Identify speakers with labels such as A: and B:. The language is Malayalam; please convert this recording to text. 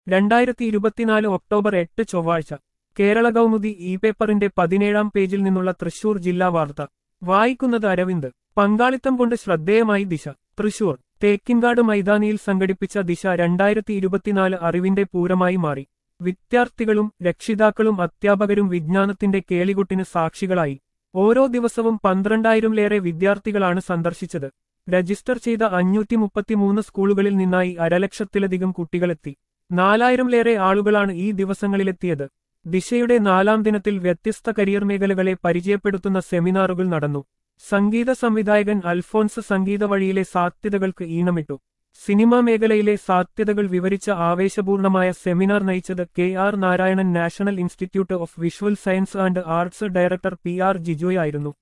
A: രണ്ടായിരത്തി ഇരുപത്തിനാല് ഒക്ടോബർ എട്ട് ചൊവ്വാഴ്ച കേരള കൗമുദി ഇ പേപ്പറിന്റെ പതിനേഴാം പേജിൽ നിന്നുള്ള തൃശൂർ ജില്ലാ വാർത്ത വായിക്കുന്നത് അരവിന്ദ് പങ്കാളിത്തം കൊണ്ട് ശ്രദ്ധേയമായി ദിശ തൃശൂർ തേക്കിൻകാട് മൈതാനിയിൽ സംഘടിപ്പിച്ച ദിശ രണ്ടായിരത്തി ഇരുപത്തിനാല് അറിവിന്റെ പൂരമായി മാറി വിദ്യാർത്ഥികളും രക്ഷിതാക്കളും അധ്യാപകരും വിജ്ഞാനത്തിന്റെ കേളികുട്ടിന് സാക്ഷികളായി ഓരോ ദിവസവും പന്ത്രണ്ടായിരംലേറെ വിദ്യാർത്ഥികളാണ് സന്ദർശിച്ചത് രജിസ്റ്റർ ചെയ്ത അഞ്ഞൂറ്റി മുപ്പത്തിമൂന്ന് സ്കൂളുകളിൽ നിന്നായി അരലക്ഷത്തിലധികം കുട്ടികളെത്തി നാലായിരംലേറെ ആളുകളാണ് ഈ ദിവസങ്ങളിലെത്തിയത് ദിശയുടെ നാലാം ദിനത്തിൽ വ്യത്യസ്ത കരിയർ മേഖലകളെ പരിചയപ്പെടുത്തുന്ന സെമിനാറുകൾ നടന്നു സംഗീത സംവിധായകൻ അൽഫോൻസ് സംഗീത വഴിയിലെ സാധ്യതകൾക്ക് ഈണമിട്ടു സിനിമാ മേഖലയിലെ സാധ്യതകൾ വിവരിച്ച ആവേശപൂർണമായ സെമിനാർ നയിച്ചത് K R Narayanan national institute of visual science and arts director P R ജിജോയായിരുന്നു